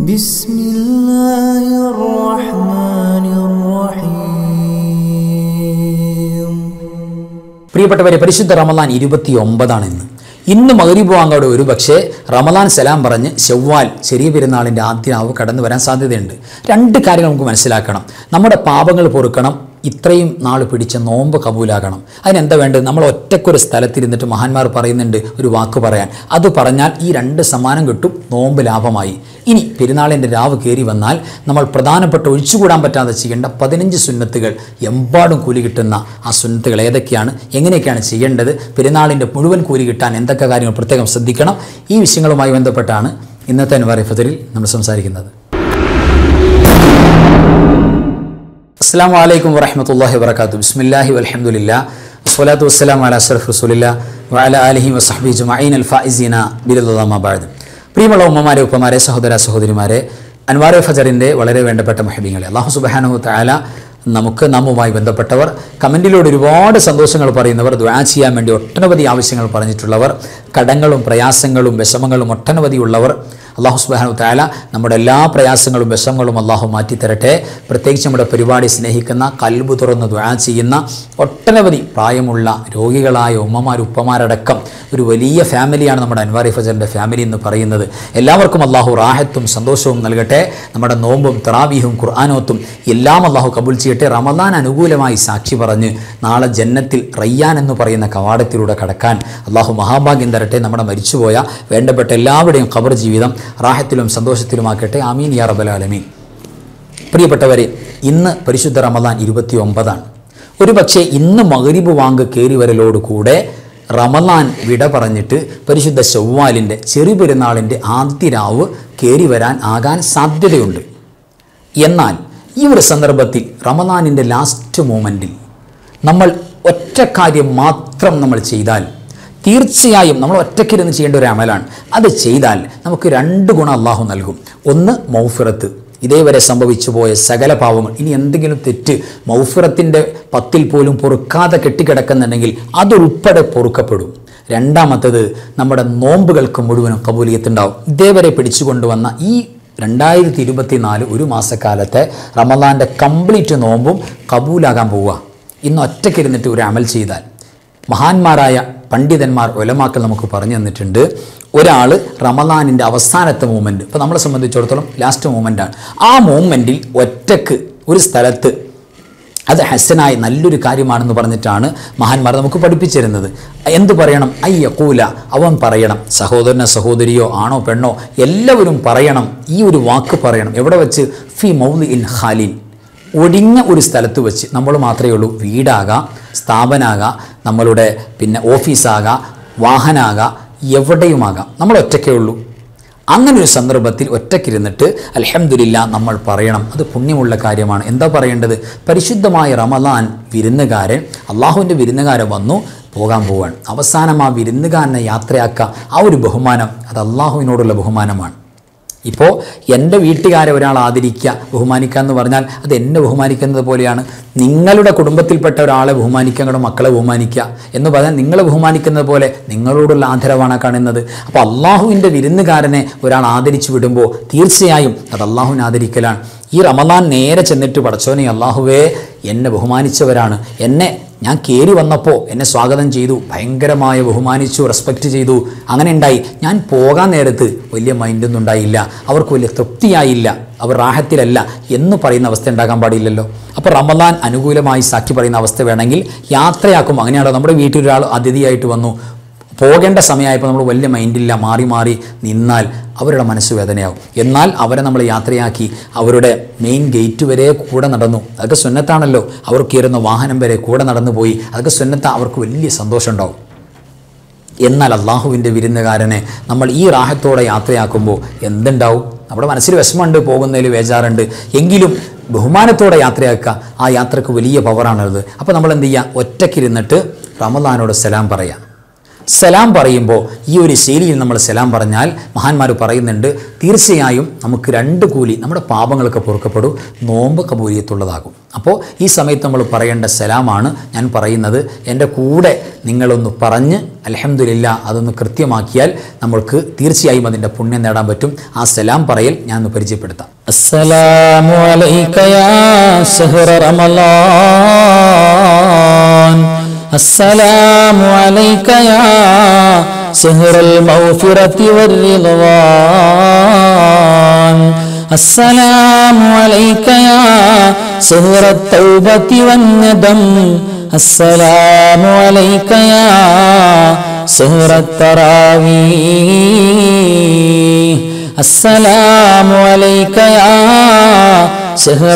بسم الله الرحمن الرحيم പ്രിയപ്പെട്ടവരെ പരിശുദ്ധ റമദാൻ ഇരുപത്തി ഒമ്പതാണ് ഇന്ന് ഇന്ന് മകരീബ് വാങ്ങോടെ ഒരു പക്ഷേ റമദാൻ സലാം പറഞ്ഞ് ശവ്വാൽ ചെറിയ പെരുന്നാളിൻ്റെ ആദ്യനാവ് കടന്നു വരാൻ സാധ്യതയുണ്ട് രണ്ട് കാര്യങ്ങൾ നമുക്ക് മനസ്സിലാക്കണം നമ്മുടെ പാപങ്ങൾ പൊറുക്കണം ഇത്രയും നാൾ പിടിച്ച നോമ്പ് കബൂലാകണം അതിനെന്താ വേണ്ടത് നമ്മൾ ഒറ്റക്കൊരു സ്ഥലത്തിരുന്നിട്ട് മഹാന്മാർ പറയുന്നുണ്ട് ഒരു വാക്ക് പറയാൻ അത് പറഞ്ഞാൽ ഈ രണ്ട് സമ്മാനം കിട്ടും നോമ്പ് ലാഭമായി ഇനി പെരുന്നാളിൻ്റെ രാവ് കയറി വന്നാൽ നമ്മൾ പ്രധാനപ്പെട്ട ഒഴിച്ചുകൂടാൻ പറ്റാതെ ചെയ്യേണ്ട പതിനഞ്ച് സുന്നത്തുകൾ എമ്പാടും കൂലി കിട്ടുന്ന ആ സുന്നത്തുകൾ ഏതൊക്കെയാണ് എങ്ങനെയൊക്കെയാണ് ചെയ്യേണ്ടത് പെരുന്നാളിൻ്റെ മുഴുവൻ കൂലി കിട്ടാൻ എന്തൊക്കെ കാര്യങ്ങൾ പ്രത്യേകം ശ്രദ്ധിക്കണം ഈ വിഷയങ്ങളുമായി ബന്ധപ്പെട്ടാണ് ഇന്നത്തെ അൻവാറി ഫജറിൽ നമ്മൾ സംസാരിക്കുന്നത് അസ്സാം വലൈക്കും വറഹമത്തല്ലാഹി വബർക്കാത്തു ബിസ്മില്ലാഹി വലഹമുല്ല വസ്സലാത്തു വസ്സലാം അല അഷറഫ് റസൂലില്ല വഅല അലിഹി വസഹബി ജുമഈൻ അൽ ഫായിസീന ബിരുദാമാബാദ് പ്രിയമുള്ള ഉമ്മമാരെ ഉപ്പമാരെ സഹോദര സഹോദരിമാരെ അൻവാറെ ഫജറിൻ്റെ വളരെ വേണ്ടപ്പെട്ട മഹബീങ്ങളെ അള്ളാഹു സുബാനഹു താല നമുക്ക് നാമുമായി ബന്ധപ്പെട്ടവർ കമൻറ്റിലൂടെ ഒരുപാട് സന്തോഷങ്ങൾ പറയുന്നവർ ദ്വാ ചെയ്യാൻ വേണ്ടി ഒട്ടനവധി ആവശ്യങ്ങൾ പറഞ്ഞിട്ടുള്ളവർ കടങ്ങളും പ്രയാസങ്ങളും വിഷമങ്ങളും ഒട്ടനവധി ഉള്ളവർ അള്ളാഹു സുബാനു താല നമ്മുടെ എല്ലാ പ്രയാസങ്ങളും വിഷമങ്ങളും അള്ളാഹു മാറ്റിത്തരട്ടെ പ്രത്യേകിച്ച് നമ്മുടെ പരിപാടി സ്നേഹിക്കുന്ന കൽബ് തുറന്ന് ദ്വാ ചെയ്യുന്ന ഒട്ടനവധി പ്രായമുള്ള രോഗികളായ ഉമ്മമാർ ഉപ്പമാരടക്കം ഒരു വലിയ ഫാമിലിയാണ് നമ്മുടെ അൻവാറി ഫജറിൻ്റെ ഫാമിലി എന്ന് പറയുന്നത് എല്ലാവർക്കും അള്ളാഹു റാഹത്തും സന്തോഷവും നൽകട്ടെ നമ്മുടെ നോമ്പും തറാവീഹും ഖുർആാനോത്തും എല്ലാം അള്ളാഹു കബൂൽ ചെയ്യട്ടെ റമദാൻ അനുകൂലമായി സാക്ഷി പറഞ്ഞ് നാളെ ജന്നത്തിൽ റയ്യാൻ എന്ന് പറയുന്ന കവാടത്തിലൂടെ കടക്കാൻ അള്ളാഹു മഹാഭാഗ്യം തരട്ടെ നമ്മുടെ മരിച്ചുപോയ വേണ്ടപ്പെട്ട എല്ലാവരുടെയും ഖബർ ജീവിതം റാഹത്തിലും സന്തോഷത്തിലുമാക്കട്ടെ ആമീൻ യാ റബ്ബൽ ആലമീൻ പ്രിയപ്പെട്ടവരെ ഇന്ന് പരിശുദ്ധ റമദാൻ ഇരുപത്തി ഒമ്പതാണ് ഒരു പക്ഷേ ഇന്ന് മകരിബ് വാങ്ക് കയറി വരലോടുകൂടെ റമദാൻ വിട പറഞ്ഞിട്ട് പരിശുദ്ധ ചൊവ്വാലിൻ്റെ ചെറുപെരുന്നാളിൻ്റെ ആദ്യ രാവ് കയറി വരാൻ ആകാൻ സാധ്യതയുണ്ട് എന്നാൽ ഈ ഒരു സന്ദർഭത്തിൽ റമദാനിൻ്റെ ലാസ്റ്റ് മൂമെൻറ്റിൽ നമ്മൾ ഒറ്റ കാര്യം മാത്രം നമ്മൾ ചെയ്താൽ തീർച്ചയായും നമ്മൾ ഒറ്റയ്ക്കിരുന്ന് ചെയ്യേണ്ട ഒരു അമലാണ് അത് ചെയ്താൽ നമുക്ക് രണ്ട് ഗുണം അള്ളാഹു നൽകും ഒന്ന് മൗഫിറത്ത് ഇതേവരെ സംഭവിച്ചു പോയ സകല പാവങ്ങൾ ഇനി എന്തെങ്കിലും തെറ്റ് മൗഫിറത്തിൻ്റെ പത്തിൽ പോലും പൊറുക്കാതെ കെട്ടിക്കിടക്കുന്നുണ്ടെങ്കിൽ അതുൾപ്പെടെ പൊറുക്കപ്പെടും രണ്ടാമത്തത് നമ്മുടെ നോമ്പുകൾക്ക് മുഴുവനും കബൂലിയത്തുണ്ടാവും ഇതേവരെ പിടിച്ചുകൊണ്ടുവന്ന ഈ രണ്ടായിരത്തി ഇരുപത്തി നാല് ഒരു മാസക്കാലത്തെ റമദാൻ്റെ കംപ്ലീറ്റ് നോമ്പും കബൂലാകാൻ പോവുക ഇന്ന് ഒറ്റയ്ക്കിരുന്നിട്ട് ഒരു അമൽ ചെയ്താൽ മഹാന്മാരായ പണ്ഡിതന്മാർ ഒലമാക്കൾ നമുക്ക് പറഞ്ഞു തന്നിട്ടുണ്ട് ഒരാൾ റമദാനിൻ്റെ അവസാനത്തെ മൂമെൻറ്റ് ഇപ്പോൾ നമ്മളെ സംബന്ധിച്ചിടത്തോളം ലാസ്റ്റ് മൂമെൻ്റാണ് ആ മൂമെൻറ്റിൽ ഒറ്റക്ക് ഒരു സ്ഥലത്ത് അത് ഹസനായി നല്ലൊരു കാര്യമാണെന്ന് പറഞ്ഞിട്ടാണ് മഹാന്മാർ നമുക്ക് പഠിപ്പിച്ചിരുന്നത് എന്ത് പറയണം അയ്യക്കൂല അവൻ പറയണം സഹോദരനോ സഹോദരിയോ ആണോ പെണ്ണോ എല്ലാവരും പറയണം ഈ ഒരു വാക്ക് പറയണം എവിടെ വെച്ച് ഫി മൗലി ഇൻ ഖാലിൻ ഒടിഞ്ഞ ഒരു സ്ഥലത്ത് വെച്ച് നമ്മൾ മാത്രമേ ഉള്ളൂ വീടാകാം സ്ഥാപനാകാം നമ്മളുടെ പിന്നെ ഓഫീസാകാം വാഹനാകാം എവിടെയുമാകാം നമ്മൾ ഒറ്റയ്ക്കേ ഉള്ളൂ അങ്ങനെ ഒരു സന്ദർഭത്തിൽ ഒറ്റയ്ക്കിരുന്നിട്ട് അലഹമില്ല നമ്മൾ പറയണം അത് പുണ്യമുള്ള കാര്യമാണ് എന്താ പറയേണ്ടത് പരിശുദ്ധമായ റമദാൻ വിരുന്നുകാരൻ അള്ളാഹുവിൻ്റെ വിരുന്നുകാരൻ വന്നു പോകാൻ പോവാണ് അവസാനം ആ വിരുന്നുകാരനെ യാത്രയാക്കുക ആ ഒരു ബഹുമാനം അത് അള്ളാഹുവിനോടുള്ള ബഹുമാനമാണ് ഇപ്പോൾ എൻ്റെ വീട്ടുകാരെ ഒരാൾ ആദരിക്കുക ബഹുമാനിക്കുക എന്ന് പറഞ്ഞാൽ അത് എന്നെ ബഹുമാനിക്കുന്നത് പോലെയാണ് നിങ്ങളുടെ കുടുംബത്തിൽപ്പെട്ട ഒരാളെ ബഹുമാനിക്കുക നിങ്ങളുടെ മക്കളെ ബഹുമാനിക്കുക എന്ന് പറഞ്ഞാൽ നിങ്ങളെ ബഹുമാനിക്കുന്നത് പോലെ നിങ്ങളോടുള്ള ആദരവാണ് കാണുന്നത് അപ്പോൾ അള്ളാഹുവിൻ്റെ വിരുന്നുകാരനെ ഒരാൾ ആദരിച്ചു വിടുമ്പോൾ തീർച്ചയായും അത് അള്ളാഹുവിനെ ആദരിക്കലാണ് ഈ റമദാൻ നേരെ ചെന്നിട്ട് പടച്ചോനെ അള്ളാഹുവേ എന്നെ ബഹുമാനിച്ചവരാണ് എന്നെ ഞാൻ കയറി വന്നപ്പോൾ എന്നെ സ്വാഗതം ചെയ്തു ഭയങ്കരമായ ബഹുമാനിച്ചു റെസ്പെക്റ്റ് ചെയ്തു അങ്ങനെ ഉണ്ടായി ഞാൻ പോകാൻ നേരത്ത് വലിയ മൈൻഡൊന്നും ഉണ്ടായില്ല അവർക്ക് വലിയ തൃപ്തിയായില്ല അവർ റാഹത്തിലല്ല എന്ന് പറയുന്ന അവസ്ഥ ഉണ്ടാകാൻ പാടില്ലല്ലോ അപ്പോൾ റമദാൻ അനുകൂലമായി സാക്ഷി പറയുന്ന അവസ്ഥ വേണമെങ്കിൽ യാത്രയാക്കും അങ്ങനെയാണോ നമ്മുടെ വീട്ടിൽ ഒരാൾ അതിഥിയായിട്ട് വന്നു പോകേണ്ട സമയമായപ്പോൾ നമ്മൾ വലിയ മൈൻഡില്ല മാറി മാറി നിന്നാൽ അവരുടെ മനസ്സ് വേദനയാവും എന്നാൽ അവരെ നമ്മൾ യാത്രയാക്കി അവരുടെ മെയിൻ ഗേറ്റ് വരെ കൂടെ നടന്നു അതൊക്കെ സുന്നത്താണല്ലോ അവർ കയറുന്ന വാഹനം വരെ കൂടെ നടന്നു പോയി അതൊക്കെ സുന്നത്ത അവർക്ക് വലിയ സന്തോഷം ഉണ്ടാവും എന്നാൽ അള്ളാഹുവിൻ്റെ വിരുന്നുകാരനെ നമ്മൾ ഈ റാഹത്തോടെ യാത്രയാക്കുമ്പോൾ എന്തുണ്ടാവും നമ്മുടെ മനസ്സിൽ വിഷമമുണ്ട് പോകുന്നതിൽ വേജാറുണ്ട് എങ്കിലും ബഹുമാനത്തോടെ യാത്രയാക്കുക ആ യാത്രക്ക് വലിയ പവറാണത് അപ്പോൾ നമ്മൾ എന്ത് ചെയ്യുക ഒറ്റയ്ക്കിരുന്നിട്ട് റമദാനോട് സലാം പറയാം സലാം പറയുമ്പോൾ ഈ ഒരു ശൈലിയിൽ നമ്മൾ സലാം പറഞ്ഞാൽ മഹാന്മാർ പറയുന്നുണ്ട് തീർച്ചയായും നമുക്ക് രണ്ട് കൂലി നമ്മുടെ പാപങ്ങളൊക്കെ പൊറുക്കപ്പെടും നോമ്പ് കബൂലിയത്തുള്ളതാകും അപ്പോൾ ഈ സമയത്ത് നമ്മൾ പറയേണ്ട സലാമാണ് ഞാൻ പറയുന്നത് എൻ്റെ കൂടെ നിങ്ങളൊന്ന് പറഞ്ഞ് അലഹമില്ല അതൊന്ന് കൃത്യമാക്കിയാൽ നമ്മൾക്ക് തീർച്ചയായും അതിൻ്റെ പുണ്യം നേടാൻ പറ്റും ആ സലാം പറയൽ ഞാൻ ഒന്ന് പരിചയപ്പെടുത്താം അസ്സലാമു അലൈക യാ ശഹ്റ റമളാൻ അസ്സലാമു അലൈക യാ ശഹ്റൽ മഗ്ഫിറതി والرضوان السلام عليك يا شهر التوبة والندم السلام عليك يا شهر التراويح السلام عليك يا شهر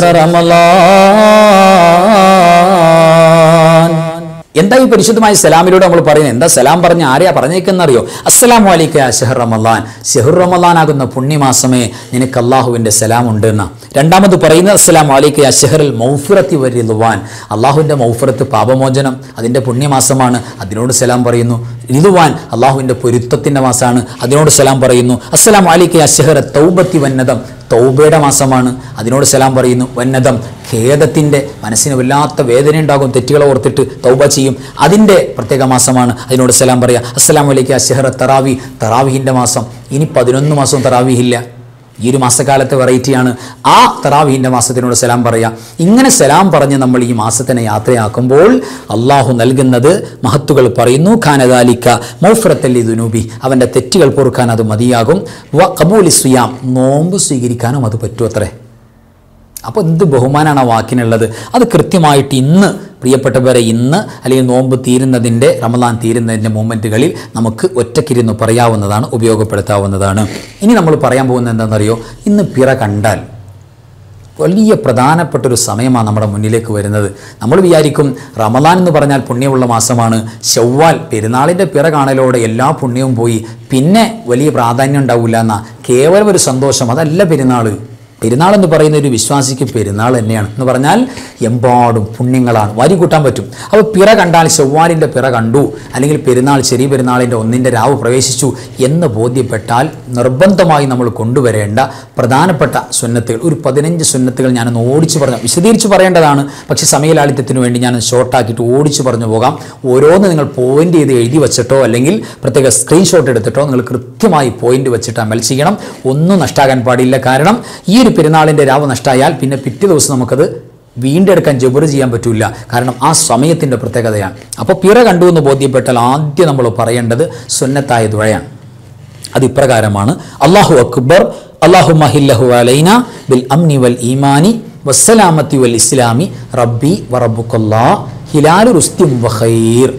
رمضان എന്താ ഈ പരിശുദ്ധമായ സലാമിലൂടെ നമ്മൾ പറയുന്നത് എന്താ സലാം പറഞ്ഞ ആരെയാ പറഞ്ഞേക്കെന്നറിയോ അസ്സലാമു അലൈക്ക ഷെഹർ റമലാൻ ഷെഹർ റമലാൻ ആകുന്ന പുണ്യമാസമേ നിനക്ക് അള്ളാഹുവിന്റെ സലാം ഉണ്ട് എന്ന രണ്ടാമത് പറയുന്നത് അസ്സലാമു അലൈക്ക ഷെഹറിൽ മൗഫിറത്തി വരിലുവാൻ അള്ളാഹുവിന്റെ മൗഫിറത്ത് പാപമോചനം അതിന്റെ പുണ്യമാസമാണ് അതിനോട് സലാം പറയുന്നു റിതുവാൻ അള്ളാഹുവിന്റെ പൊരുത്തത്തിന്റെ മാസമാണ് അതിനോട് സലാം പറയുന്നു അസ്സലാം അലൈക്ക ഷെഹർ തൗബത്തി വന്നതം തൗബയുടെ മാസമാണ് അതിനോട് സലാം പറയുന്നു വന്നതം ഖേദത്തിൻ്റെ മനസ്സിന് വല്ലാത്ത വേദന ഉണ്ടാകും തെറ്റുകളെ ഓർത്തിട്ട് തൗബ ചെയ്യും അതിൻ്റെ പ്രത്യേക മാസമാണ് അതിനോട് സലാം പറയുക അസ്സലാം വലൈക്കും അഷഹറ തറാവി തറാവിഹിൻ്റെ മാസം ഇനി പതിനൊന്ന് മാസവും തറാവിഹില്ല ഈ ഒരു മാസക്കാലത്തെ വെറൈറ്റിയാണ് ആ തറാവീൻ്റെ മാസത്തിനോട് സലാം പറയുക ഇങ്ങനെ സലാം പറഞ്ഞ് നമ്മൾ ഈ മാസത്തിനെ യാത്രയാക്കുമ്പോൾ അള്ളാഹു നൽകുന്നത് മഹത്തുകൾ പറയുന്നു ഖാനദാലിക്ക മൗഫറത്തല്ലി ദുനൂബി അവൻ്റെ തെറ്റുകൾ പൊറുക്കാൻ അത് മതിയാകും വ കബൂലി സുയാം നോമ്പ് സ്വീകരിക്കാനും അത് പറ്റുമത്രേ അപ്പോൾ എന്ത് ബഹുമാനാണ് ആ വാക്കിനുള്ളത് അത് കൃത്യമായിട്ട് ഇന്ന് പ്രിയപ്പെട്ടവരെ ഇന്ന് അല്ലെങ്കിൽ നോമ്പ് തീരുന്നതിൻ്റെ റമദാൻ തീരുന്നതിൻ്റെ മൂമെൻറ്റുകളിൽ നമുക്ക് ഒറ്റക്കിരുന്ന് പറയാവുന്നതാണ് ഉപയോഗപ്പെടുത്താവുന്നതാണ് ഇനി നമ്മൾ പറയാൻ പോകുന്നത് എന്താണെന്നറിയോ ഇന്ന് പിറ കണ്ടാൽ വലിയ പ്രധാനപ്പെട്ട ഒരു സമയമാണ് നമ്മുടെ മുന്നിലേക്ക് വരുന്നത് നമ്മൾ വിചാരിക്കും റമദാൻ എന്ന് പറഞ്ഞാൽ പുണ്യമുള്ള മാസമാണ് ശവ്വാൽ പെരുന്നാളിൻ്റെ പിറ കാണലോടെ എല്ലാ പുണ്യവും പോയി പിന്നെ വലിയ പ്രാധാന്യം ഉണ്ടാവില്ല എന്ന കേവലം ഒരു സന്തോഷം അതല്ല പെരുന്നാൾ പെരുന്നാൾ എന്ന് പറയുന്ന ഒരു വിശ്വാസിക്ക് പെരുന്നാൾ തന്നെയാണ് എന്ന് പറഞ്ഞാൽ എമ്പാടും പുണ്യങ്ങളാണ് വാരി കൂട്ടാൻ പറ്റും അപ്പോൾ പിറ കണ്ടാൽ ചൊവ്വാലിൻ്റെ പിറ കണ്ടു അല്ലെങ്കിൽ പെരുന്നാൾ ചെറിയ പെരുന്നാളിൻ്റെ ഒന്നിൻ്റെ രാവ് പ്രവേശിച്ചു എന്ന് ബോധ്യപ്പെട്ടാൽ നിർബന്ധമായി നമ്മൾ കൊണ്ടുവരേണ്ട പ്രധാനപ്പെട്ട സുന്നത്തുകൾ ഒരു പതിനഞ്ച് സുന്നത്തുകൾ ഞാനൊന്ന് ഓടിച്ചു പറഞ്ഞു വിശദീകരിച്ച് പറയേണ്ടതാണ് പക്ഷേ സമയലാളിത്യത്തിന് വേണ്ടി ഞാൻ ഷോർട്ടാക്കിയിട്ട് ഓടിച്ചു പറഞ്ഞു പോകാം ഓരോന്ന് നിങ്ങൾ പോയിന്റ് ചെയ്ത് എഴുതി വെച്ചിട്ടോ അല്ലെങ്കിൽ പ്രത്യേക സ്ക്രീൻഷോട്ട് എടുത്തിട്ടോ നിങ്ങൾ കൃത്യമായി പോയിന്റ് വെച്ചിട്ട് അമൽ ചെയ്യണം ഒന്നും നഷ്ടാകാൻ പാടില്ല കാരണം ഈ ഒരു പെരുന്നാളിൻ്റെ രാവ് നഷ്ടമായാൽ പിന്നെ പിറ്റേ ദിവസം നമുക്കത് വീണ്ടെടുക്കാൻ ജബർ ചെയ്യാൻ പറ്റില്ല കാരണം ആ സമയത്തിൻ്റെ പ്രത്യേകതയാണ് അപ്പോൾ പിറ കണ്ടു എന്ന് ബോധ്യപ്പെട്ടാൽ ആദ്യം നമ്മൾ പറയേണ്ടത് സുന്നത്തായ ദുഴയാണ് അത് ഇപ്രകാരമാണ് അള്ളാഹു അക്ബർ അള്ളാഹു മഹില്ലഹു അലൈന ബിൽ അംനി വൽ ഈമാനി വസ്സലാമത്തി വൽ ഇസ്ലാമി റബ്ബി വറബുക്കല്ലാ ഹിലാലു റുസ്തിം വഖൈർ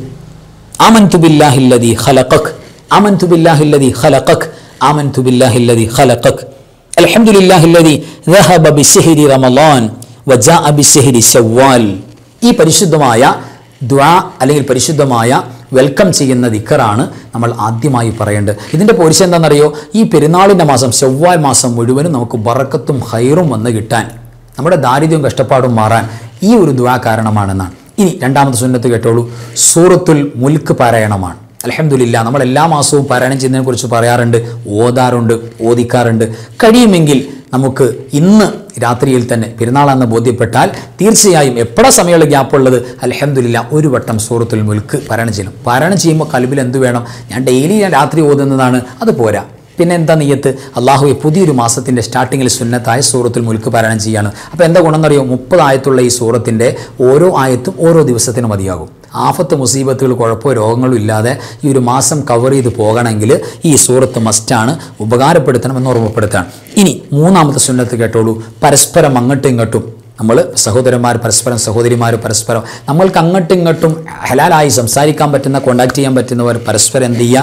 ആമൻതു ബില്ലാഹില്ലദി ഖലഖക് ആമൻതു ബില്ലാഹില്ലദി ഖലഖക് ആമൻതു ബില്ലാഹില്ലദി ഖലഖക് അൽഹംദുലില്ലാഹില്ലദി ذهب بشهر رمضان وجاء بشهر ശവ്വാൽ ഈ പരിശുദ്ധമായ ദ്വാ അല്ലെങ്കിൽ പരിശുദ്ധമായ വെൽക്കം ചെയ്യുന്ന ദിക്കറാണ് നമ്മൾ ആദ്യമായി പറയേണ്ടത് ഇതിൻ്റെ പോരിശ എന്താണെന്നറിയോ ഈ പെരുന്നാളിൻ്റെ മാസം ചൊവ്വാൽ മാസം മുഴുവനും നമുക്ക് ബറക്കത്തും ഹൈറും വന്ന് കിട്ടാൻ നമ്മുടെ ദാരിദ്ര്യവും കഷ്ടപ്പാടും മാറാൻ ഈ ഒരു ദ്വാ കാരണമാണെന്നാണ് ഇനി രണ്ടാമത്തെ സുന്നത്ത് കേട്ടോളൂ സൂറത്തുൽ മുൽക്ക് പാരായണമാണ് അലഹമില്ല നമ്മൾ എല്ലാ മാസവും പാരായണം ചെയ്യുന്നതിനെ കുറിച്ച് പറയാറുണ്ട് ഓതാറുണ്ട് ഓദിക്കാറുണ്ട് കഴിയുമെങ്കിൽ നമുക്ക് ഇന്ന് രാത്രിയിൽ തന്നെ പെരുന്നാളെന്ന് ബോധ്യപ്പെട്ടാൽ തീർച്ചയായും എപ്പോഴാ സമയമുള്ള ഗ്യാപ്പുള്ളത് അലഹമില്ല ഒരു വട്ടം സൂറത്തുൽ മുൽക്ക് പാരായണം ചെയ്യണം പാരായണം ചെയ്യുമ്പോൾ കൽബിൽ എന്ത് വേണം ഞാൻ ഡെയിലി ഞാൻ രാത്രി ഓതുന്നതാണ് അത് പോരാ പിന്നെ എന്താ നെയ്യത്ത് അള്ളാഹുവെ പുതിയൊരു മാസത്തിൻ്റെ സ്റ്റാർട്ടിങ്ങിൽ സുന്നത്തായ സൂറത്തുൽ മുൽക്ക് പാരായണം ചെയ്യാണ് അപ്പോൾ എന്താ ഗുണമെന്നറിയോ മുപ്പത് ആയത്തുള്ള ഈ സൂറത്തിൻ്റെ ഓരോ ആയത്തും ഓരോ ദിവസത്തിന് മതിയാകും ആഫത്ത് മുസീബത്തുകൾ കുഴപ്പമോ രോഗങ്ങളും ഇല്ലാതെ ഈ ഒരു മാസം കവർ ചെയ്ത് പോകണമെങ്കിൽ ഈ സൂറത്ത് മസ്റ്റാണ് ഉപകാരപ്പെടുത്തണമെന്ന് ഓർമ്മപ്പെടുത്താണ് ഇനി മൂന്നാമത്തെ സുന്നത്ത് കേട്ടോളൂ പരസ്പരം അങ്ങോട്ടും ഇങ്ങോട്ടും നമ്മൾ സഹോദരന്മാർ പരസ്പരം സഹോദരിമാർ പരസ്പരം നമ്മൾക്ക് അങ്ങോട്ടും ഇങ്ങോട്ടും ഹലാലായി സംസാരിക്കാൻ പറ്റുന്ന കോണ്ടാക്ട് ചെയ്യാൻ പറ്റുന്നവർ പരസ്പരം എന്ത് ചെയ്യുക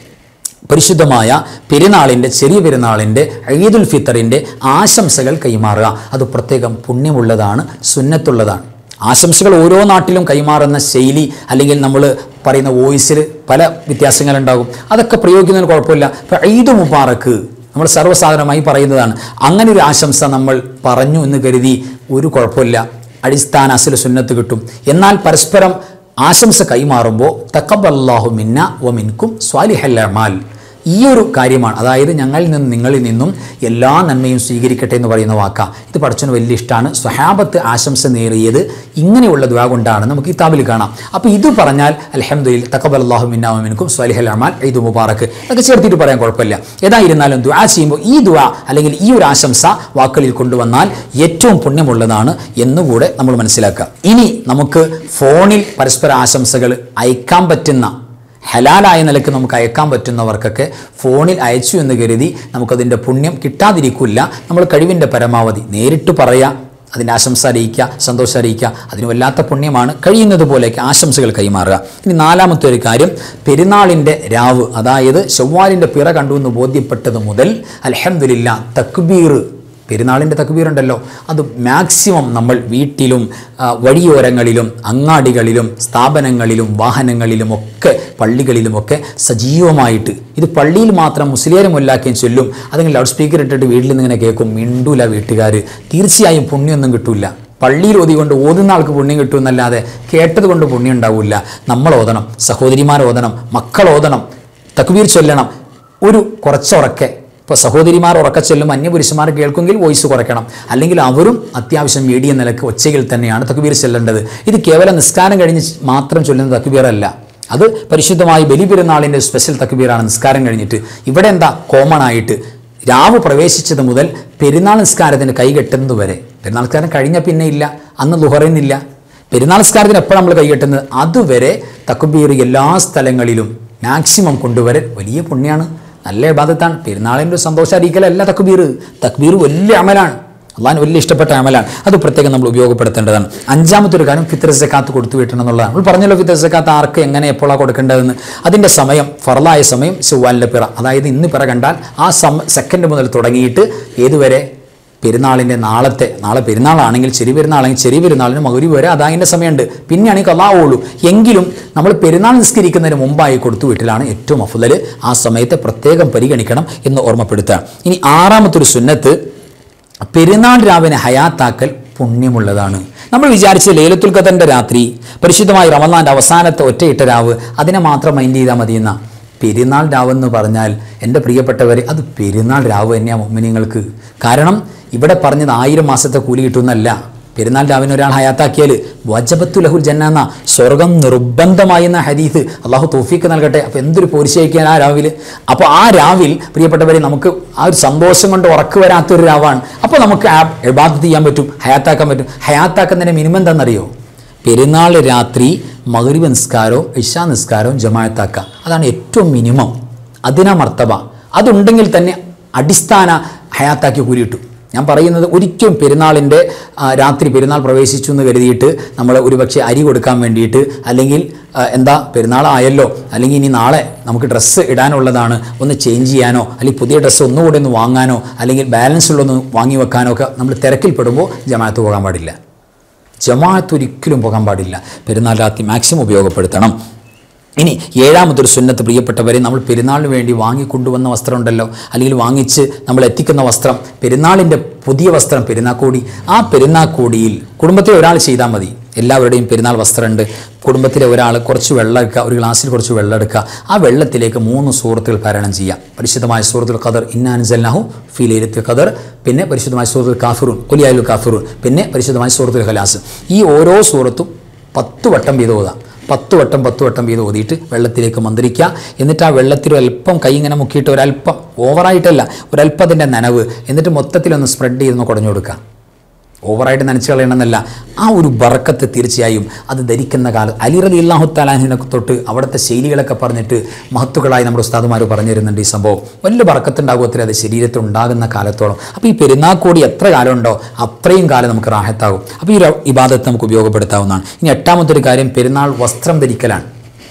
പരിശുദ്ധമായ പെരുന്നാളിൻ്റെ ചെറിയ പെരുന്നാളിൻ്റെ ഈദുൽ ഫിത്തറിൻ്റെ ആശംസകൾ കൈമാറുക അത് പ്രത്യേകം പുണ്യമുള്ളതാണ് സുന്നത്തുള്ളതാണ് ആശംസകൾ ഓരോ നാട്ടിലും കൈമാറുന്ന ശൈലി അല്ലെങ്കിൽ നമ്മൾ പറയുന്ന വോയിസിൽ പല വ്യത്യാസങ്ങളുണ്ടാകും അതൊക്കെ പ്രയോഗിക്കുന്നതിന് കുഴപ്പമില്ല ഇപ്പം ഈദ് മുബാറക്ക് നമ്മൾ സർവ്വസാധാരണമായി പറയുന്നതാണ് അങ്ങനെ ഒരു ആശംസ നമ്മൾ പറഞ്ഞു എന്ന് കരുതി ഒരു കുഴപ്പമില്ല അടിസ്ഥാന അസിൽ സുന്നത്ത് കിട്ടും എന്നാൽ പരസ്പരം ആശംസ കൈമാറുമ്പോൾ തക്കബല്ലാഹു മിന്ന വ മിൻകും സ്വാലിഹൽ അമാൽ ഈ ഒരു കാര്യമാണ് അതായത് ഞങ്ങളിൽ നിന്നും നിങ്ങളിൽ നിന്നും എല്ലാ നന്മയും സ്വീകരിക്കട്ടെ എന്ന് പറയുന്ന വാക്ക ഇത് പഠിച്ചതിന് വലിയ ഇഷ്ടമാണ് സ്വഹാബത്ത് ആശംസ നേറിയത് ഇങ്ങനെയുള്ള ദ്വാ കൊണ്ടാണ് നമുക്ക് കിതാബിൽ കാണാം അപ്പോൾ ഇത് പറഞ്ഞാൽ അലഹമ്മദിൽ തക്കബൽ അള്ളാഹു മിന്നാമിനും സ്വാലിഹൽ അമാൽ ഈദ് മുബാറക്ക് അതൊക്കെ ചേർത്തിട്ട് പറയാൻ കുഴപ്പമില്ല ഏതായിരുന്നാലും ദ്വാ ചെയ്യുമ്പോൾ ഈ ദ്വാ അല്ലെങ്കിൽ ഈ ഒരു ആശംസ വാക്കുകളിൽ കൊണ്ടുവന്നാൽ ഏറ്റവും പുണ്യമുള്ളതാണ് എന്നുകൂടെ നമ്മൾ മനസ്സിലാക്കുക ഇനി നമുക്ക് ഫോണിൽ പരസ്പര ആശംസകൾ അയക്കാൻ പറ്റുന്ന ഹലാലായ നിലയ്ക്ക് നമുക്ക് അയക്കാൻ പറ്റുന്നവർക്കൊക്കെ ഫോണിൽ അയച്ചു എന്ന് കരുതി നമുക്കതിൻ്റെ പുണ്യം കിട്ടാതിരിക്കില്ല നമ്മൾ കഴിവിൻ്റെ പരമാവധി നേരിട്ട് പറയുക അതിൻ്റെ ആശംസ അറിയിക്കുക സന്തോഷം അറിയിക്കുക അതിന് വല്ലാത്ത പുണ്യമാണ് കഴിയുന്നത് പോലെയൊക്കെ ആശംസകൾ കൈമാറുക ഇനി നാലാമത്തെ ഒരു കാര്യം പെരുന്നാളിൻ്റെ രാവ് അതായത് ചൊവ്വാലിൻ്റെ പിറ കണ്ടു എന്ന് ബോധ്യപ്പെട്ടത് മുതൽ അലഹമില്ല തക്ബീർ പെരുന്നാളിൻ്റെ തക്ബീറുണ്ടല്ലോ അത് മാക്സിമം നമ്മൾ വീട്ടിലും ആ, വഴിയോരങ്ങളിലും അങ്ങാടികളിലും സ്ഥാപനങ്ങളിലും വാഹനങ്ങളിലും ഒക്കെ പള്ളികളിലുമൊക്കെ സജീവമായിട്ട് ഇത് പള്ളിയിൽ മാത്രം മുസ്ലിയാരും മുല്ലാക്കിയും ചൊല്ലും അതെങ്കിൽ ലൗഡ് സ്പീക്കർ ഇട്ടിട്ട് വീട്ടിൽ നിന്ന് ഇങ്ങനെ കേൾക്കും മിണ്ടൂല വീട്ടുകാർ തീർച്ചയായും പുണ്യമൊന്നും കിട്ടൂല പള്ളിയിൽ ഓതികൊണ്ട് ഓതുന്ന ആൾക്ക് പുണ്യം കിട്ടുമെന്നല്ലാതെ കേട്ടത് കൊണ്ട് പുണ്യം ഉണ്ടാവില്ല നമ്മൾ ഓതണം സഹോദരിമാർ ഓതണം മക്കൾ ഓതണം തക്ബീർ ചൊല്ലണം ഒരു കുറച്ചുറക്കെ ഇപ്പോൾ സഹോദരിമാർ ഉറക്ക ചെല്ലും അന്യപുരുഷന്മാർ കേൾക്കുമെങ്കിൽ വോയിസ് കുറയ്ക്കണം അല്ലെങ്കിൽ അവരും അത്യാവശ്യം മീഡിയ നിലക്ക് ഒച്ചയിൽ തന്നെയാണ് തക്ബീർ ചെല്ലേണ്ടത് ഇത് കേവലം നിസ്കാരം കഴിഞ്ഞ് മാത്രം ചൊല്ലുന്ന തക്ബീറല്ല അത് പരിശുദ്ധമായി ബലിപെരുന്നാളിൻ്റെ സ്പെഷ്യൽ തക്ബീറാണ് നിസ്കാരം കഴിഞ്ഞിട്ട് ഇവിടെ എന്താ കോമൺ ആയിട്ട് രാവ് പ്രവേശിച്ചത് മുതൽ പെരുന്നാൾ നിസ്കാരത്തിന് കൈകെട്ടുന്നത് വരെ പെരുന്നാൾ നിസ്കാരം കഴിഞ്ഞ പിന്നെ ഇല്ല അന്ന് ലുഹറിനില്ല പെരുന്നാൾ നിസ്കാരത്തിന് എപ്പോഴാണ് നമ്മൾ കൈകെട്ടുന്നത് അതുവരെ തക്ബീർ എല്ലാ സ്ഥലങ്ങളിലും മാക്സിമം കൊണ്ടുവരൽ വലിയ പുണ്യമാണ് നല്ല ഇബാദത്താണ് പെരുന്നാളിൻ്റെ ഒരു സന്തോഷം അറിയിക്കലല്ല തക്ബീർ തക്ബീർ വലിയ അമലാണ് അള്ളാൻ വലിയ ഇഷ്ടപ്പെട്ട അമലാണ് അത് പ്രത്യേകം നമ്മൾ ഉപയോഗപ്പെടുത്തേണ്ടതാണ് അഞ്ചാമത്തെ ഒരു കാര്യം ഫിത്തർ സക്കാത്ത് കൊടുത്തു വിട്ടണം എന്നുള്ളതാണ് നമ്മൾ പറഞ്ഞല്ലോ ഫിത്തർ സക്കാത്ത് ആർക്ക് എങ്ങനെ എപ്പോഴാണ് കൊടുക്കേണ്ടതെന്ന് അതിൻ്റെ സമയം ഫറലായ സമയം ചൊവ്വാലിൻ്റെ പിറ അതായത് ഇന്ന് പിറ കണ്ടാൽ ആ സം സെക്കൻഡ് മുതൽ തുടങ്ങിയിട്ട് ഏതുവരെ പെരുന്നാളിൻ്റെ നാളത്തെ നാളെ പെരുന്നാളാണെങ്കിൽ ചെറിയ പെരുന്നാളാണെങ്കിൽ ചെറിയ പെരുന്നാളിന് മകുരി വരെ അതതിൻ്റെ സമയമുണ്ട് പിന്നെയാണെങ്കിൽ കലാവുള്ളൂ എങ്കിലും നമ്മൾ പെരുന്നാൾ നിസ്കരിക്കുന്നതിന് മുമ്പായി കൊടുത്തു വീട്ടിലാണ് ഏറ്റവും അഫുദൽ ആ സമയത്തെ പ്രത്യേകം പരിഗണിക്കണം എന്ന് ഓർമ്മപ്പെടുത്തുക ഇനി ആറാമത്തെ ഒരു സുന്നത്ത് പെരുന്നാൾ രാവിനെ ഹയാത്താക്കൽ പുണ്യമുള്ളതാണ് നമ്മൾ വിചാരിച്ച ലേലത്തുൽ ഖദറിൻ്റെ രാത്രി പരിശുദ്ധമായ റമദാൻ്റെ അവസാനത്തെ ഒറ്റയിട്ട രാവ് അതിനെ മാത്രം മൈൻഡ് ചെയ്താൽ മതിയെന്ന പെരുന്നാൾ രാവ് എന്ന് പറഞ്ഞാൽ എൻ്റെ പ്രിയപ്പെട്ടവരെ അത് പെരുന്നാൾ രാവ് തന്നെയാണ് മുമ്മിനിങ്ങൾക്ക് കാരണം ഇവിടെ പറഞ്ഞത് ആയിരം മാസത്തെ കൂലി കിട്ടുന്നല്ല പെരുന്നാൾ രാവിനെ ഒരാൾ ഹയാത്താക്കിയാൽ വജബത്തു ലഹുൽ ജന്ന സ്വർഗം നിർബന്ധമായി എന്ന ഹദീസ് അള്ളാഹു തോഫീക്ക് നൽകട്ടെ അപ്പോൾ എന്തൊരു പോരിശയിക്കാൻ ആ രാവിൽ അപ്പോൾ ആ രാവിൽ പ്രിയപ്പെട്ടവരെ നമുക്ക് ആ ഒരു സന്തോഷം കൊണ്ട് ഉറക്ക് വരാത്തൊരു രാവാണ് അപ്പോൾ നമുക്ക് ആ എബാദത്ത് ചെയ്യാൻ പറ്റും ഹയാത്താക്കാൻ പറ്റും ഹയാത്താക്കുന്നതിൻ്റെ മിനിമം എന്താണെന്നറിയോ പെരുന്നാൾ രാത്രി മകരിബ് നിസ്കാരവും ഇഷാ നിസ്കാരവും ജമായത്താക്കുക അതാണ് ഏറ്റവും മിനിമം അതിനാ മർത്തബ അതുണ്ടെങ്കിൽ തന്നെ അടിസ്ഥാന ഹയാത്താക്കി കൂലി കിട്ടും ഞാൻ പറയുന്നത് ഒരിക്കലും പെരുന്നാളിൻ്റെ ആ, രാത്രി പെരുന്നാൾ പ്രവേശിച്ചു എന്ന് കരുതിയിട്ട് നമ്മൾ ഒരുപക്ഷെ അരി കൊടുക്കാൻ വേണ്ടിയിട്ട് അല്ലെങ്കിൽ ആ, എന്താ പെരുന്നാളായല്ലോ അല്ലെങ്കിൽ ഇനി നാളെ നമുക്ക് ഡ്രസ്സ് ഇടാനുള്ളതാണ് ഒന്ന് ചേഞ്ച് ചെയ്യാനോ അല്ലെങ്കിൽ പുതിയ ഡ്രസ്സ് ഒന്നുകൂടി ഒന്ന് വാങ്ങാനോ അല്ലെങ്കിൽ ബാലൻസ് ഉള്ളൊന്ന് വാങ്ങി വെക്കാനോ ഒക്കെ നമ്മൾ തിരക്കിൽപ്പെടുമ്പോൾ ജമാഅത്ത് പോകാൻ പാടില്ല ജമാഅത്ത് ഒരിക്കലും പോകാൻ പാടില്ല പെരുന്നാൾ രാത്രി മാക്സിമം ഉപയോഗപ്പെടുത്തണം ഇനി ഏഴാമതൊരു സുന്നത്ത് പ്രിയപ്പെട്ടവരെ നമ്മൾ പെരുന്നാളിന് വേണ്ടി വാങ്ങിക്കൊണ്ടുവന്ന വസ്ത്രം ഉണ്ടല്ലോ അല്ലെങ്കിൽ വാങ്ങിച്ച് നമ്മൾ എത്തിക്കുന്ന വസ്ത്രം പെരുന്നാളിൻ്റെ പുതിയ വസ്ത്രം പെരുന്നാക്കോടി ആ പെരുന്നാക്കോടിയിൽ കുടുംബത്തിലെ ഒരാൾ ചെയ്താൽ മതി എല്ലാവരുടെയും പെരുന്നാൾ വസ്ത്രമുണ്ട് കുടുംബത്തിലെ ഒരാൾ കുറച്ച് വെള്ളം എടുക്കുക ഒരു ഗ്ലാസ്സിൽ കുറച്ച് വെള്ളം എടുക്കുക ആ വെള്ളത്തിലേക്ക് മൂന്ന് സൂറത്തുകൾ പാരായണം ചെയ്യാം പരിശുദ്ധമായ സൂറത്തുൽ ഖദർ ഇന്നാൻസല്ലാഹു ഫീലേലത്തിൽ ഖദർ പിന്നെ പരിശുദ്ധമായ സൂറത്തുൽ കാഫിറൂൻ കൊലിയായുൽ കാഫിറൂൻ പിന്നെ പരിശുദ്ധമായ സൂറത്തുൽ ഖലാസ് ഈ ഓരോ സൂറത്തും പത്ത് വട്ടം വീതം ഓതാം പത്ത് വട്ടം പത്ത് വട്ടം വീതം ഓതിയിട്ട് വെള്ളത്തിലേക്ക് മന്ത്രിക്കുക എന്നിട്ട് ആ വെള്ളത്തിൽ ഒരല്പം കൈ ഇങ്ങനെ മുക്കിയിട്ട് ഒരല്പം ഓവറായിട്ടല്ല ഒരല്പം അതിൻ്റെ നനവ് എന്നിട്ട് മൊത്തത്തിലൊന്ന് സ്പ്രെഡ് ചെയ്തൊന്ന് കുടഞ്ഞു കൊടുക്കുക ഓവറായിട്ട് നനച്ചു കളയണമെന്നല്ല ആ ഒരു ബറക്കത്ത് തീർച്ചയായും അത് ധരിക്കുന്ന കാലം അലിറലി ഇല്ലാഹു താലാഹിനെ തൊട്ട് അവിടുത്തെ ശൈലികളൊക്കെ പറഞ്ഞിട്ട് മഹത്തുക്കളായി നമ്മുടെ ഉസ്താദുമാർ പറഞ്ഞു തരുന്നുണ്ട് ഈ സംഭവം വലിയ ബറക്കത്തുണ്ടാകുമത്തിൽ അത് ശരീരത്തിൽ ഉണ്ടാകുന്ന കാലത്തോളം അപ്പോൾ ഈ പെരുന്നാക്കോടി എത്ര കാലം ഉണ്ടോ അത്രയും കാലം നമുക്ക് റാഹത്താകും അപ്പോൾ ഈ ഒരു ഇബാദത്ത് നമുക്ക് ഉപയോഗപ്പെടുത്താവുന്നതാണ് ഇനി എട്ടാമത്തെ ഒരു കാര്യം പെരുന്നാൾ വസ്ത്രം ധരിക്കലാണ്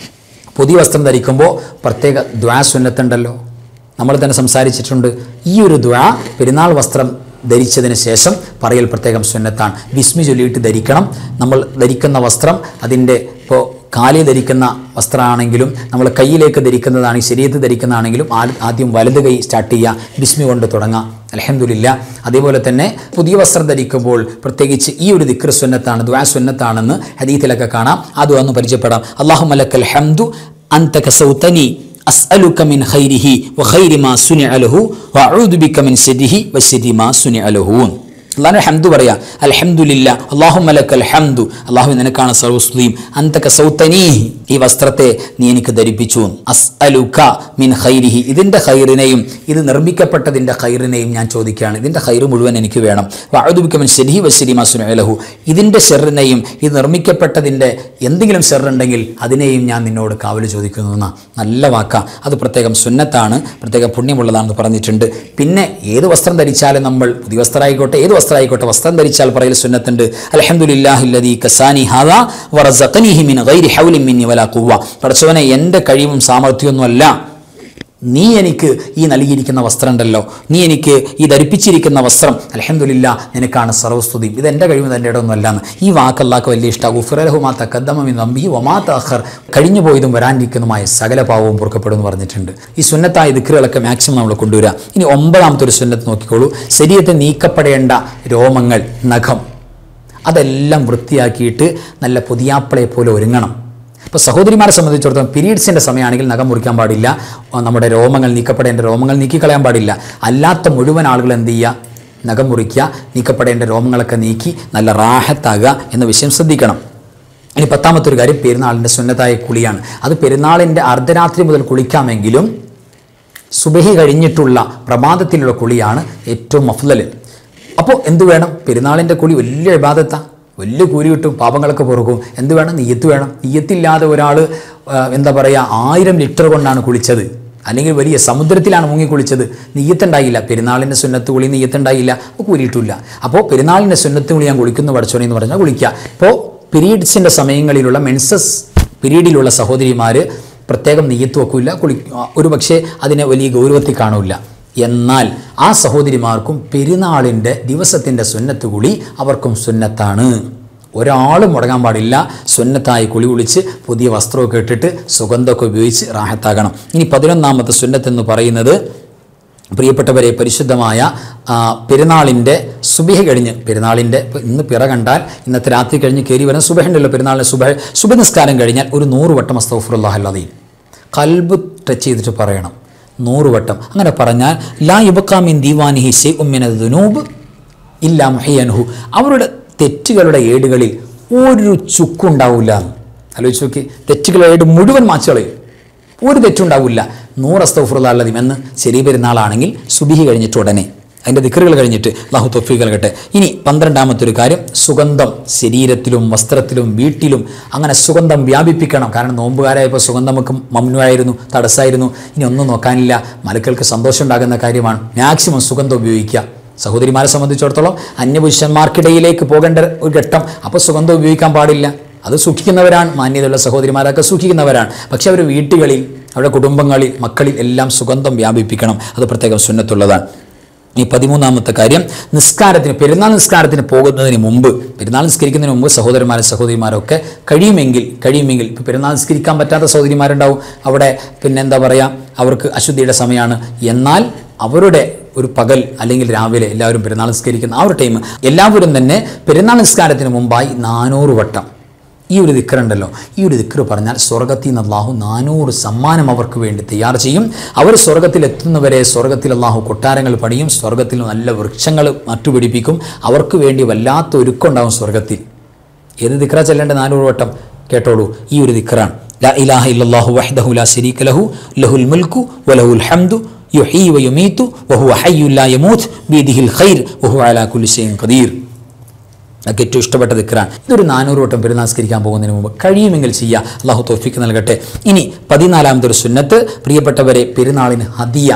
പുതിയ വസ്ത്രം ധരിക്കുമ്പോൾ പ്രത്യേക ദ്വാ സുന്നത്തുണ്ടല്ലോ നമ്മൾ തന്നെ സംസാരിച്ചിട്ടുണ്ട് ഈ ഒരു ദ്വാ പെരുന്നാൾ വസ്ത്രം ധരിച്ചതിന് ശേഷം പറയൽ പ്രത്യേകം സുന്നത്താണ് വിസ്മി ചൊല്ലിയിട്ട് ധരിക്കണം നമ്മൾ ധരിക്കുന്ന വസ്ത്രം അതിൻ്റെ ഇപ്പോൾ കാലിൽ ധരിക്കുന്ന വസ്ത്രമാണെങ്കിലും നമ്മൾ കയ്യിലേക്ക് ധരിക്കുന്നതാണെങ്കിൽ ശരീരത്ത് ധരിക്കുന്നതാണെങ്കിലും ആ- ആദ്യം വലത് കൈ സ്റ്റാർട്ട് ചെയ്യുക ബിസ്മി കൊണ്ട് തുടങ്ങാം അലഹമുല്ല അതേപോലെ തന്നെ പുതിയ വസ്ത്രം ധരിക്കുമ്പോൾ പ്രത്യേകിച്ച് ഈ ഒരു ദിക്ർ സുന്നത്താണ് ദ്വാ സുന്നത്താണെന്ന് ഹദീത്തിലൊക്കെ കാണാം അതും ഒന്ന് പരിചയപ്പെടാം അള്ളാഹു മലക്കൽ ഹംദു അന്ത കസൗതനി أسألك من خيره وخير ما صنع له وأعوذ بك من شره وشر ما صنع له അള്ളാഹു ഹംദു പറയാ അൽഹംദുലില്ല അള്ളാഹു മലക്കൽ ഹംദു അള്ളാഹു നിനക്കാണ് സർവസ്തുതിയും അന്തക സൗത്തനീ ഈ വസ്ത്രത്തെ നീ എനിക്ക് ധരിപ്പിച്ചു അസ് അലുക മിൻ ഖൈരിഹി ഇതിൻ്റെ ഖൈറിനെയും ഇത് നിർമ്മിക്കപ്പെട്ടതിൻ്റെ ഖൈറിനെയും ഞാൻ ചോദിക്കുകയാണ് ഇതിൻ്റെ ഖൈറ് മുഴുവൻ എനിക്ക് വേണം വാഴുദിക്കമൻ ശരി വശരി മാസുനലഹു ഇതിൻ്റെ ഷെറിനെയും ഇത് നിർമ്മിക്കപ്പെട്ടതിൻ്റെ എന്തെങ്കിലും ഷെറുണ്ടെങ്കിൽ അതിനെയും ഞാൻ നിന്നോട് കാവൽ ചോദിക്കുന്നു എന്ന നല്ല വാക്ക അത് പ്രത്യേകം സുന്നത്താണ് പ്രത്യേകം പുണ്യമുള്ളതാണെന്ന് പറഞ്ഞിട്ടുണ്ട് പിന്നെ ഏത് വസ്ത്രം ധരിച്ചാലും നമ്മൾ പുതിയ വസ്ത്രമായിക്കോട്ടെ ഏത് വസ്ത്രമായിക്കോട്ടെ വസ്ത്രം ധരിച്ചാൽ പറയൽ സുന്നത്തുണ്ട് അൽഹംദുലില്ലാഹില്ലദീ കസാനി ഹാദാ വറസഖനിഹി മിൻ ഗൈരി ഹൗലിൻ മിന്നി വലാ ഖുവ്വ പടച്ചവനെ എൻ്റെ കഴിവും സാമർഥ്യമൊന്നുമല്ല നീ എനിക്ക് ഈ നൽകിയിരിക്കുന്ന വസ്ത്രം ഉണ്ടല്ലോ നീ എനിക്ക് ഈ ധരിപ്പിച്ചിരിക്കുന്ന വസ്ത്രം അലഹമുല്ല നിനക്കാണ് സർവസ്തുതി ഇത് എൻ്റെ കഴിവ് തൻ്റെ ഇടമൊന്നുമല്ല എന്ന് ഈ വാക്ക് അല്ലാക്ക് വലിയ ഇഷ്ടം ഉഫറഹുമാ തക്കദ്ദമി നമ്പി ഒമാത്ത അഖർ കഴിഞ്ഞു പോയതും വരാനിരിക്കുന്നതുമായ സകല പാവവും പൊറുക്കപ്പെടും എന്ന് പറഞ്ഞിട്ടുണ്ട് ഈ സുന്നത്തായ ദിക്കറുകളൊക്കെ മാക്സിമം നമ്മൾ കൊണ്ടുവരിക ഇനി ഒമ്പതാമത്തെ ഒരു സുന്നത്ത് നോക്കിക്കോളൂ ശരീരത്തിൽ നീക്കപ്പെടേണ്ട രോമങ്ങൾ നഖം അതെല്ലാം വൃത്തിയാക്കിയിട്ട് നല്ല പുതിയാപ്പിളയെ പോലെ ഒരുങ്ങണം ഇപ്പോൾ സഹോദരിമാരെ സംബന്ധിച്ചിടത്തോളം പീരീഡ്സിൻ്റെ സമയമാണെങ്കിൽ നഖം മുറിക്കാൻ പാടില്ല ആ, നമ്മുടെ രോമങ്ങൾ നീക്കപ്പെടേണ്ട രോമങ്ങൾ നീക്കിക്കളയാൻ പാടില്ല അല്ലാത്ത മുഴുവൻ ആളുകൾ എന്ത് ചെയ്യുക നഖം മുറിക്കുക നീക്കപ്പെടേണ്ട രോമങ്ങളൊക്കെ നീക്കി നല്ല റാഹത്താകുക എന്ന വിഷയം ശ്രദ്ധിക്കണം ഇനി പത്താമത്തെ ഒരു കാര്യം പെരുന്നാളിൻ്റെ സുന്നത്തായ കുളിയാണ് അത് പെരുന്നാളിൻ്റെ അർദ്ധരാത്രി മുതൽ കുളിക്കാമെങ്കിലും സുബഹി കഴിഞ്ഞിട്ടുള്ള പ്രഭാതത്തിലുള്ള കുളിയാണ് ഏറ്റവും മഫ്ലൽ അപ്പോൾ എന്ത് വേണം പെരുന്നാളിൻ്റെ കുളി വലിയ വിവാദത്താ വലിയ കൂലി കിട്ടും പാപങ്ങളൊക്കെ പൊറുക്കും എന്ത് വേണം നെയ്യത്ത് വേണം നെയ്യത്തില്ലാതെ ഒരാൾ എന്താ പറയുക ആയിരം ലിറ്റർ കൊണ്ടാണ് കുളിച്ചത് അല്ലെങ്കിൽ വലിയ സമുദ്രത്തിലാണ് മുങ്ങി കുളിച്ചത് നെയ്യത്തുണ്ടായില്ല പെരുന്നാളിൻ്റെ സുന്നത്ത് കുളി നെയ്യത്തുണ്ടായില്ല അപ്പോൾ കൂലിയിട്ടില്ല അപ്പോൾ പെരുന്നാളിൻ്റെ സുന്നത്ത് കുളി ഞാൻ കുളിക്കുന്നു പഠിച്ചോണി എന്ന് പറഞ്ഞാൽ കുളിക്കുക ഇപ്പോൾ പീരീഡ്സിൻ്റെ സമയങ്ങളിലുള്ള മെൻസസ് പീരീഡിലുള്ള സഹോദരിമാർ പ്രത്യേകം നെയ്യത്ത് വെക്കില്ല കുളി ഒരു പക്ഷേ അതിനെ വലിയ ഗൗരവത്തിൽ കാണില്ല എന്നാൽ ആ സഹോദരിമാർക്കും പെരുന്നാളിൻ്റെ ദിവസത്തിൻ്റെ സുന്നത്ത് കുളി അവർക്കും സുന്നത്താണ് ഒരാളും മുടങ്ങാൻ പാടില്ല സുന്നത്തായി കുളി കുളിച്ച് പുതിയ വസ്ത്രമൊക്കെ ഇട്ടിട്ട് സുഗന്ധമൊക്കെ ഉപയോഗിച്ച് റാഹത്താകണം ഇനി പതിനൊന്നാമത്തെ സുന്നത്ത് എന്ന് പറയുന്നത് പ്രിയപ്പെട്ടവരെ പരിശുദ്ധമായ ആ, പെരുന്നാളിൻ്റെ സുബഹ കഴിഞ്ഞ് പെരുന്നാളിൻ്റെ ഇപ്പൊ ഇന്ന് പിറ കണ്ടാൽ ഇന്നത്തെ രാത്രി കഴിഞ്ഞ് കയറി വരുന്ന സുബഹുണ്ടല്ലോ പെരുന്നാളിൻ്റെ സുബഹ ശുഭനിസ്കാരം കഴിഞ്ഞാൽ ഒരു നൂറ് വട്ടം അസ്തഫുറുല്ലാഹല്ലതീൻ കൽബ് ടച്ച് ചെയ്തിട്ട് പറയണം നൂറ് വട്ടം അങ്ങനെ പറഞ്ഞാൽ ലാ യുബക്കാമിൻ ദീവാനിഹി ഷെ ഉമ്മിന ദുനൂബ് ഇല്ല മുഹിയൻഹു അവരുടെ തെറ്റുകളുടെ ഏടുകളിൽ ഒരു ചുക്കുണ്ടാവില്ല ആലോചിച്ച് നോക്കി തെറ്റുകളുടെ ഏട് മുഴുവൻ മാച്ചുകളയും ഒരു തെറ്റുണ്ടാവില്ല നൂറ് അസ്തഫുറുള്ള അല്ലതിം എന്ന് ശരി പെരുന്നാളാണെങ്കിൽ സുബിഹി കഴിഞ്ഞിട്ട് ഉടനെ അതിൻ്റെ ദിക്കറുകൾ കഴിഞ്ഞിട്ട് അള്ളാഹു തൊഫീ നൽകട്ടെ ഇനി പന്ത്രണ്ടാമത്തെ ഒരു കാര്യം സുഗന്ധം ശരീരത്തിലും വസ്ത്രത്തിലും വീട്ടിലും അങ്ങനെ സുഗന്ധം വ്യാപിപ്പിക്കണം കാരണം നോമ്പുകാരായപ്പോൾ സുഗന്ധം നമുക്ക് മമ്നുവായിരുന്നു തടസ്സമായിരുന്നു ഇനി ഒന്നും നോക്കാനില്ല മലക്കൾക്ക് സന്തോഷം ഉണ്ടാകുന്ന കാര്യമാണ് മാക്സിമം സുഗന്ധം ഉപയോഗിക്കുക സഹോദരിമാരെ സംബന്ധിച്ചിടത്തോളം അന്യപുരുഷന്മാർക്കിടയിലേക്ക് പോകേണ്ട ഒരു ഘട്ടം അപ്പോൾ സുഗന്ധം ഉപയോഗിക്കാൻ പാടില്ല അത് സൂക്ഷിക്കുന്നവരാണ് മാന്യതയുള്ള സഹോദരിമാരൊക്കെ സൂക്ഷിക്കുന്നവരാണ് പക്ഷെ അവർ വീട്ടുകളിൽ അവരുടെ കുടുംബങ്ങളിൽ മക്കളിൽ എല്ലാം സുഗന്ധം വ്യാപിപ്പിക്കണം അത് പ്രത്യേകം സുന്നത്തുള്ളതാണ് ഈ പതിമൂന്നാമത്തെ കാര്യം നിസ്കാരത്തിന് പെരുന്നാൾ നിസ്കാരത്തിന് പോകുന്നതിന് മുമ്പ് പെരുന്നാൾ നിസ്കരിക്കുന്നതിന് മുമ്പ് സഹോദരന്മാരും സഹോദരിമാരൊക്കെ കഴിയുമെങ്കിൽ കഴിയുമെങ്കിൽ ഇപ്പോൾ പെരുന്നാൾ നിസ്കരിക്കാൻ പറ്റാത്ത സഹോദരിമാരുണ്ടാവും അവിടെ പിന്നെ എന്താ പറയുക അവർക്ക് അശുദ്ധിയുടെ സമയമാണ് എന്നാൽ അവരുടെ ഒരു പകൽ അല്ലെങ്കിൽ രാവിലെ എല്ലാവരും പെരുന്നാൾ നിസ്കരിക്കുന്ന ആ ഒരു ടൈം എല്ലാവരും തന്നെ പെരുന്നാൾ നിസ്കാരത്തിന് മുമ്പായി നാനൂറ് വട്ടം ഈ ഒരു ദിക്കറുണ്ടല്ലോ ഈ ഒരു ദിക്കറ് പറഞ്ഞാൽ സ്വർഗത്തിൽ നിന്ന് അള്ളാഹു നാനൂറ് സമ്മാനം അവർക്ക് വേണ്ടി തയ്യാർ ചെയ്യും അവർ സ്വർഗത്തിൽ എത്തുന്നവരെ സ്വർഗത്തിൽ അള്ളാഹു കൊട്ടാരങ്ങൾ പണിയും സ്വർഗത്തിൽ നല്ല വൃക്ഷങ്ങൾ നട്ടുപിടിപ്പിക്കും അവർക്ക് വേണ്ടി വല്ലാത്ത ഒരുക്കമുണ്ടാകും സ്വർഗത്തിൽ ഏത് ദിക്ര ചെല്ലേണ്ട നാനൂറ് വട്ടം കേട്ടോളൂ ഈ ഒരു ദിക്റാണ് ലാ ഇലാഹ ഇല്ലല്ലാഹു വഹ്ദഹു ലാ ശരീക ലഹു ലഹുൽ മുൽക്കു വലഹുൽ ഹംദു യുഹീ വയുമീതു വഹുവ ഹയ്യുൻ ലാ യമൂത്ത് ബിയദിഹിൽ ഖൈർ വഹുവ അലാ കുല്ലി ഷൈഇൻ ഖദീർ ഒക്കെ ഏറ്റവും ഇഷ്ടപ്പെട്ട ദിക്റാണ് ഇതൊരു നാനൂറ് വട്ടം പെരുന്നാസ്കരിക്കാൻ പോകുന്നതിന് മുമ്പ് കഴിയുമെങ്കിൽ ചെയ്യുക അള്ളാഹു തോഫിക്ക് നൽകട്ടെ ഇനി പതിനാലാമത്തെ ഒരു സുന്നത്ത് പ്രിയപ്പെട്ടവരെ പെരുന്നാളിന് ഹദിയ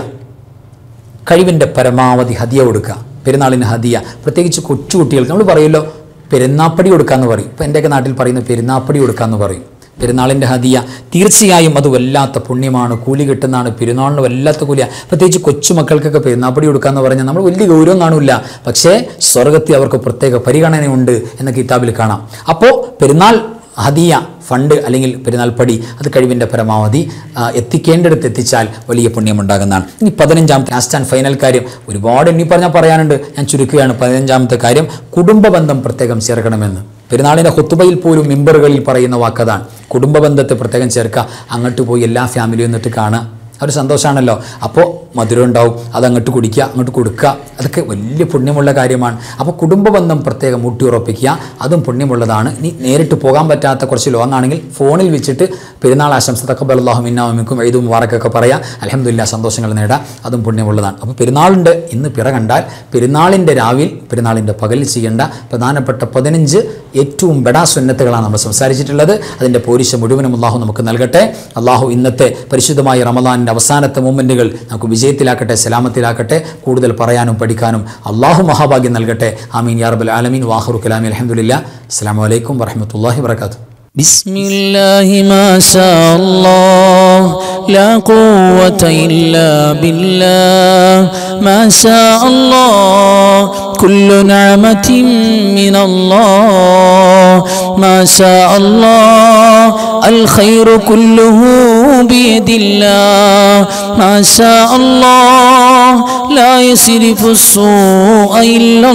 കഴിവിൻ്റെ പരമാവധി ഹദിയ കൊടുക്കുക പെരുന്നാളിന് ഹദിയ പ്രത്യേകിച്ച് കൊച്ചുകുട്ടികൾക്ക് നമ്മൾ പറയുമല്ലോ പെരുന്നാപ്പടി കൊടുക്കാന്ന് പറയും ഇപ്പം എൻ്റെയൊക്കെ നാട്ടിൽ പറയുന്നത് പെരുന്നാപ്പടി കൊടുക്കാന്ന് പറയും പെരുന്നാളിൻ്റെ ഹദിയ തീർച്ചയായും അത് വല്ലാത്ത പുണ്യമാണ് കൂലി കിട്ടുന്നതാണ് പെരുന്നാളിന് വല്ലാത്ത കൂലിയാണ് പ്രത്യേകിച്ച് കൊച്ചുമക്കൾക്കൊക്കെ പെരുന്നാപ്പടി കൊടുക്കാന്ന് പറഞ്ഞാൽ നമ്മൾ വലിയ ഗൗരവം കാണില്ല പക്ഷേ സ്വർഗത്തിൽ അവർക്ക് പ്രത്യേക പരിഗണനയുണ്ട് എന്ന കിതാബിൽ കാണാം അപ്പോൾ പെരുന്നാൾ ഹദിയ ഫണ്ട് അല്ലെങ്കിൽ പെരുന്നാൾ പടി അത് കഴിവിൻ്റെ പരമാവധി ആ, എത്തിക്കേണ്ടിടത്ത് എത്തിച്ചാൽ വലിയ പുണ്യമുണ്ടാകുന്നതാണ് ഇനി പതിനഞ്ചാമത്തെ ലാസ്റ്റ് ആൻഡ് ഫൈനൽ കാര്യം ഒരുപാട് എണ്ണി പറഞ്ഞാൽ പറയാനുണ്ട് ഞാൻ ചുരുക്കുകയാണ് പതിനഞ്ചാമത്തെ കാര്യം കുടുംബ ബന്ധം പ്രത്യേകം ചേർക്കണമെന്ന് പെരുന്നാളിൻ്റെ ഹുത്തുബയിൽ പോലും മിമ്പറുകളിൽ പറയുന്ന വാക്കതാണ് കുടുംബ ബന്ധത്തെ പ്രത്യേകം ചേർക്കുക അങ്ങോട്ട് പോയി എല്ലാ ഫാമിലിയും എന്നിട്ട് കാണുക ആ ഒരു സന്തോഷമാണല്ലോ അപ്പോൾ മധുരം ഉണ്ടാവും അത് അങ്ങോട്ട് കുടിക്കുക അങ്ങോട്ട് കൊടുക്കുക അതൊക്കെ വലിയ പുണ്യമുള്ള കാര്യമാണ് അപ്പോൾ കുടുംബ ബന്ധം പ്രത്യേകം ഊട്ടിയുറപ്പിക്കുക അതും പുണ്യമുള്ളതാണ് ഇനി നേരിട്ട് പോകാൻ പറ്റാത്ത കുറച്ച് ലോങ് ആണെങ്കിൽ ഫോണിൽ വെച്ചിട്ട് പെരുന്നാൾ ആശംസ തക്കബൽ അള്ളാഹു മിന്നാമിക്കും എഴുതും മുബാറക്കൊക്കെ പറയാം അലഹമില്ല സന്തോഷങ്ങൾ നേടാം അതും പുണ്യമുള്ളതാണ് അപ്പോൾ പെരുന്നാളിൻ്റെ ഇന്ന് പിറ കണ്ടാൽ പെരുന്നാളിൻ്റെ രാവിൽ പെരുന്നാളിൻ്റെ പകലിൽ ചെയ്യേണ്ട പ്രധാനപ്പെട്ട പതിനഞ്ച് ഏറ്റവും ബെടാ സുന്നത്തുകളാണ് നമ്മൾ സംസാരിച്ചിട്ടുള്ളത് അതിൻ്റെ പോരിശ മുഴുവനും അള്ളാഹു നമുക്ക് നൽകട്ടെ അള്ളാഹു ഇന്നത്തെ പരിശുദ്ധമായ റമദാനിൻ്റെ അവസാനത്തെ മൂമെൻറ്റുകൾ നമുക്ക് വിജയത്തിലാക്കട്ടെ സലാമത്തിലാക്കട്ടെ കൂടുതൽ പറയാനും പഠിക്കാനും അള്ളാഹു മഹാഭാഗ്യം നൽകട്ടെ ആമീൻ യാറബുൽ ആലമീൻ വാഹുറു കലാമി അലഹമുല്ല അസ്സാം വലൈക്കും വറഹമത്തല്ലാഹി വർക്കാത്തു بسم الله ما شاء الله لا قوة إلا بالله ما شاء الله كل نعمة من الله ما شاء الله الخير كله بيد الله ما شاء الله لا يصرف السوء إلا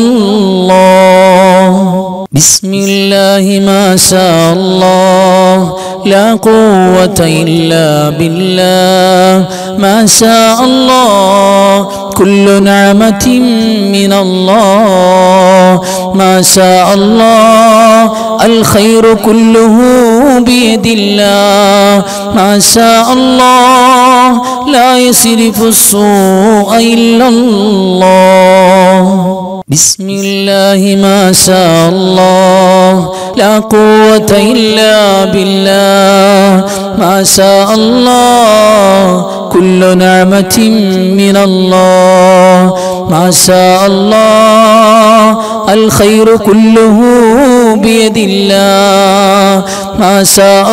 الله بسم الله ما شاء الله لا قوة إلا بالله ما شاء الله كل نعمة من الله ما شاء الله الخير كله بيد الله ما شاء الله لا يصرف السوء إلا الله بسم الله ما شاء الله لا قوة إلا بالله ما شاء الله كل نعمة من الله ما شاء الله الخير كله بيد الله ما شاء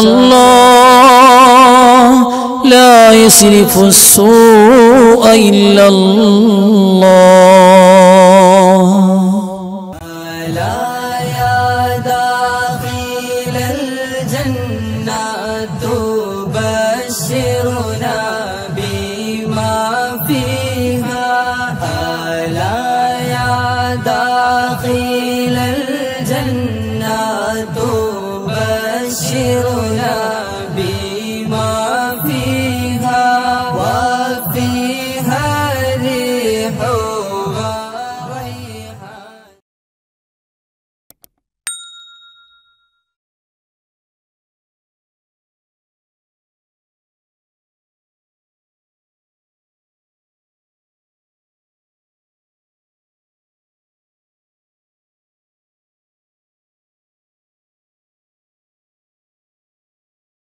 الله لا يصرف السوء إلا الله لا يا داخل الجنة تبشرنا بما فيها ألا يا داخل